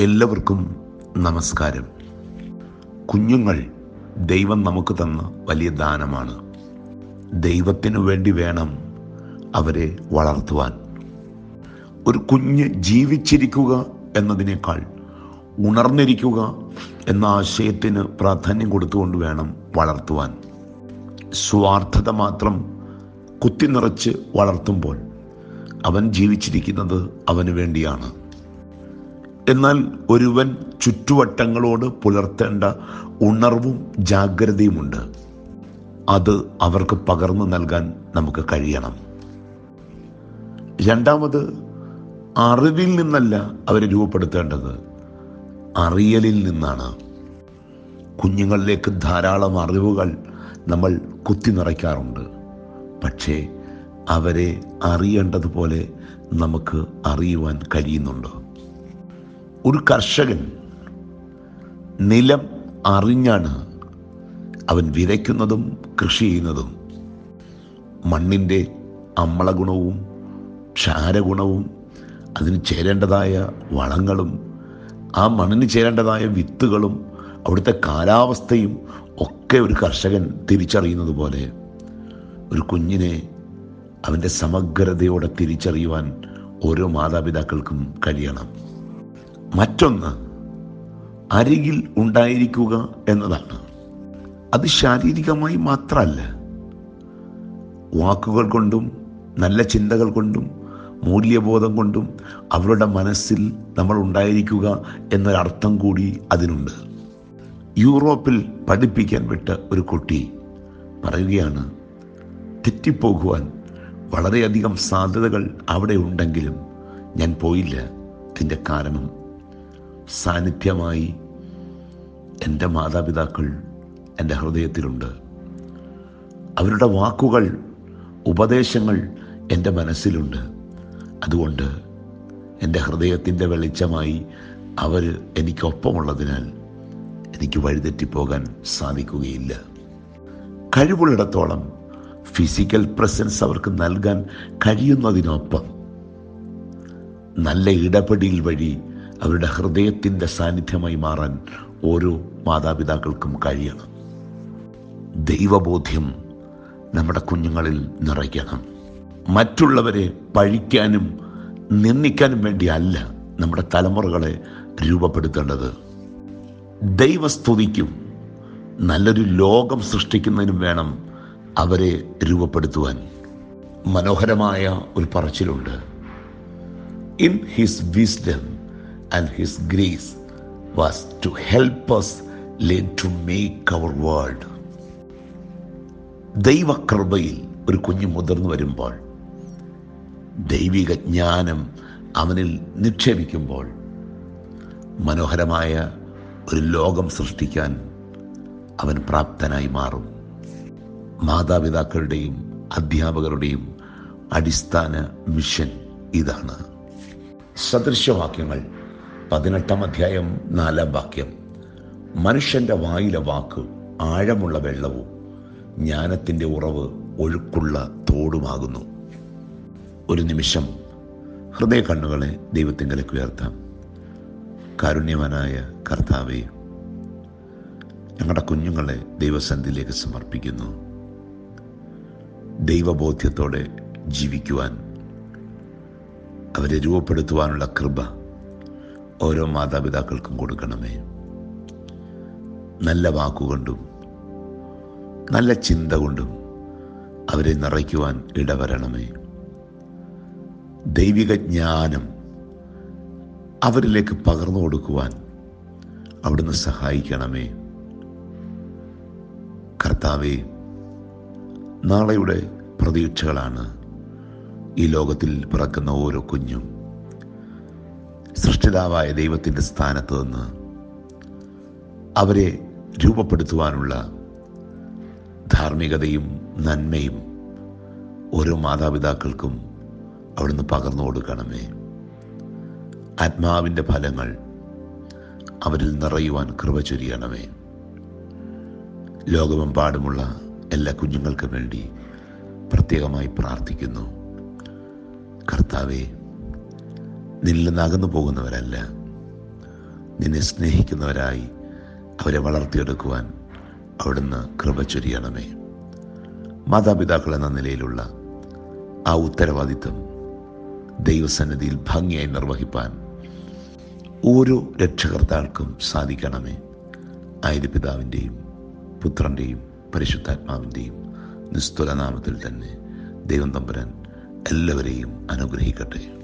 എല്ലാവർക്കും നമസ്കാരം കുഞ്ഞുങ്ങൾ ദൈവം നമുക്ക് തന്ന വലിയ ദാനമാണ് ദൈവത്തിനു വേണ്ടി വേണം അവരെ വളർത്തുവാൻ ഒരു കുഞ്ഞ് ജീവിച്ചിരിക്കുക എന്നതിനേക്കാൾ ഉണർന്നിരിക്കുക എന്ന ആശയത്തിന് പ്രാധാന്യം കൊടുത്തുകൊണ്ട് വേണം വളർത്തുവാൻ സ്വാർത്ഥത മാത്രം കുത്തിനിറച്ച് വളർത്തുമ്പോൾ അവൻ ജീവിച്ചിരിക്കുന്നത് അവന് വേണ്ടിയാണ് എന്നാൽ ഒരുവൻ ചുറ്റുവട്ടങ്ങളോട് പുലർത്തേണ്ട ഉണർവും ജാഗ്രതയുമുണ്ട് അത് അവർക്ക് പകർന്നു നൽകാൻ നമുക്ക് കഴിയണം രണ്ടാമത് അറിവിൽ നിന്നല്ല അവരെ രൂപപ്പെടുത്തേണ്ടത് അറിയലിൽ നിന്നാണ് കുഞ്ഞുങ്ങളിലേക്ക് ധാരാളം അറിവുകൾ നമ്മൾ കുത്തി നിറയ്ക്കാറുണ്ട് പക്ഷേ അവരെ അറിയേണ്ടതുപോലെ നമുക്ക് അറിയുവാൻ കഴിയുന്നുണ്ട് ഒരു കർഷകൻ നിലം അറിഞ്ഞാണ് അവൻ വിതയ്ക്കുന്നതും കൃഷി ചെയ്യുന്നതും മണ്ണിൻ്റെ അമ്ലഗുണവും ക്ഷാരഗുണവും അതിന് ചേരേണ്ടതായ വളങ്ങളും ആ മണ്ണിന് ചേരേണ്ടതായ വിത്തുകളും അവിടുത്തെ കാലാവസ്ഥയും ഒക്കെ ഒരു കർഷകൻ തിരിച്ചറിയുന്നത് പോലെ ഒരു കുഞ്ഞിനെ അവൻ്റെ സമഗ്രതയോടെ തിരിച്ചറിയുവാൻ ഓരോ മാതാപിതാക്കൾക്കും കഴിയണം മറ്റൊന്ന് അരികിൽ ഉണ്ടായിരിക്കുക എന്നതാണ് അത് ശാരീരികമായി മാത്രമല്ല വാക്കുകൾ കൊണ്ടും നല്ല ചിന്തകൾ കൊണ്ടും മൂല്യബോധം കൊണ്ടും അവരുടെ മനസ്സിൽ നമ്മൾ ഉണ്ടായിരിക്കുക എന്നൊരർത്ഥം കൂടി അതിനുണ്ട് യൂറോപ്പിൽ പഠിപ്പിക്കാൻ വിട്ട ഒരു കുട്ടി പറയുകയാണ് തെറ്റിപ്പോകുവാൻ വളരെയധികം സാധ്യതകൾ അവിടെ ഉണ്ടെങ്കിലും ഞാൻ പോയില്ല അതിൻ്റെ കാരണം സാന്നിധ്യമായി എൻ്റെ മാതാപിതാക്കൾ എൻ്റെ ഹൃദയത്തിലുണ്ട് അവരുടെ വാക്കുകൾ ഉപദേശങ്ങൾ എൻ്റെ മനസ്സിലുണ്ട് അതുകൊണ്ട് എൻ്റെ ഹൃദയത്തിൻ്റെ വെളിച്ചമായി അവർ എനിക്കൊപ്പമുള്ളതിനാൽ എനിക്ക് വഴിതെറ്റിപ്പോകാൻ സാധിക്കുകയില്ല കഴിവുള്ളിടത്തോളം ഫിസിക്കൽ പ്രസൻസ് അവർക്ക് നൽകാൻ കഴിയുന്നതിനൊപ്പം നല്ല ഇടപെടൽ വഴി അവരുടെ ഹൃദയത്തിൻ്റെ സാന്നിധ്യമായി മാറാൻ ഓരോ മാതാപിതാക്കൾക്കും കഴിയണം ദൈവബോധ്യം നമ്മുടെ കുഞ്ഞുങ്ങളിൽ നിറയ്ക്കണം മറ്റുള്ളവരെ പഴിക്കാനും നിന്ദിക്കാനും വേണ്ടിയല്ല നമ്മുടെ തലമുറകളെ രൂപപ്പെടുത്തേണ്ടത് ദൈവസ്തുതിക്കും നല്ലൊരു ലോകം സൃഷ്ടിക്കുന്നതിനും വേണം അവരെ രൂപപ്പെടുത്തുവാൻ മനോഹരമായ ഒരു പറച്ചിലുണ്ട് in his wisdom and his grace was to help us learn to make our world ദൈവകൃപയിൽ ഒരു കുഞ്ഞ് മുതിർന്നു വരുമ്പോൾ ദൈവിക ജ്ഞാനം അവനിൽ നിക്ഷേപിക്കുമ്പോൾ മനോഹരമായ ഒരു ലോകം സൃഷ്ടിക്കാൻ അവൻ പ്രാപ്തനായി മാറും മാതാപിതാക്കളുടെയും അധ്യാപകരുടെയും അടിസ്ഥാന മിഷൻ ഇതാണ് സദൃശവാക്യങ്ങൾ പതിനെട്ടാം അധ്യായം നാലാം വാക്യം മനുഷ്യന്റെ വായിലെ വാക്ക് ആഴമുള്ള വെള്ളവും ജ്ഞാനത്തിൻ്റെ ഉറവ് ഒഴുക്കുള്ള തോടുമാകുന്നു ഒരു നിമിഷം ഹൃദയ കണ്ണുകളെ ദൈവത്തിങ്കലേക്ക് ഉയർത്താം കാരുണ്യവാനായ കർത്താവെ ഞങ്ങളുടെ കുഞ്ഞുങ്ങളെ ദൈവസന്ധിയിലേക്ക് സമർപ്പിക്കുന്നു ദൈവബോധ്യത്തോടെ ജീവിക്കുവാൻ അവരെ രൂപപ്പെടുത്തുവാനുള്ള കൃപ ഓരോ മാതാപിതാക്കൾക്കും കൊടുക്കണമേ നല്ല വാക്കുകൊണ്ടും നല്ല ചിന്ത കൊണ്ടും അവരെ നിറയ്ക്കുവാൻ ഇടവരണമേ ദൈവിക ജ്ഞാനം അവരിലേക്ക് പകർന്നു കൊടുക്കുവാൻ അവിടുന്ന് സഹായിക്കണമേ കർത്താവെ നാളെയുടെ പ്രതീക്ഷകളാണ് ഈ ലോകത്തിൽ പിറക്കുന്ന ഓരോ കുഞ്ഞും സൃഷ്ടിതാവായ ദൈവത്തിൻ്റെ സ്ഥാനത്ത് നിന്ന് അവരെ രൂപപ്പെടുത്തുവാനുള്ള ധാർമ്മികതയും നന്മയും ഓരോ മാതാപിതാക്കൾക്കും അവിടുന്ന് പകർന്നു കൊടുക്കണമേ ആത്മാവിൻ്റെ ഫലങ്ങൾ അവരിൽ നിറയുവാൻ കൃപ ചൊരിയണമേ ലോകമെമ്പാടുമുള്ള എല്ലാ കുഞ്ഞുങ്ങൾക്കും വേണ്ടി പ്രത്യേകമായി പ്രാർത്ഥിക്കുന്നു കർത്താവെ നിന്നിൽ നിന്ന് അകന്നു പോകുന്നവരല്ല നിന്നെ സ്നേഹിക്കുന്നവരായി അവരെ വളർത്തിയെടുക്കുവാൻ അവിടുന്ന് കൃപ ചൊരിയണമേ മാതാപിതാക്കൾ എന്ന നിലയിലുള്ള ആ ഉത്തരവാദിത്വം ദൈവസന്നിധിയിൽ ഭംഗിയായി നിർവഹിപ്പാൻ ഓരോ രക്ഷകർത്താക്കൾക്കും സാധിക്കണമേ ആയത് പിതാവിൻ്റെയും പുത്രൻ്റെയും പരിശുദ്ധാത്മാവിൻ്റെയും നിസ്തുല നാമത്തിൽ തന്നെ ദൈവം തമ്പുരാൻ എല്ലാവരെയും അനുഗ്രഹിക്കട്ടെ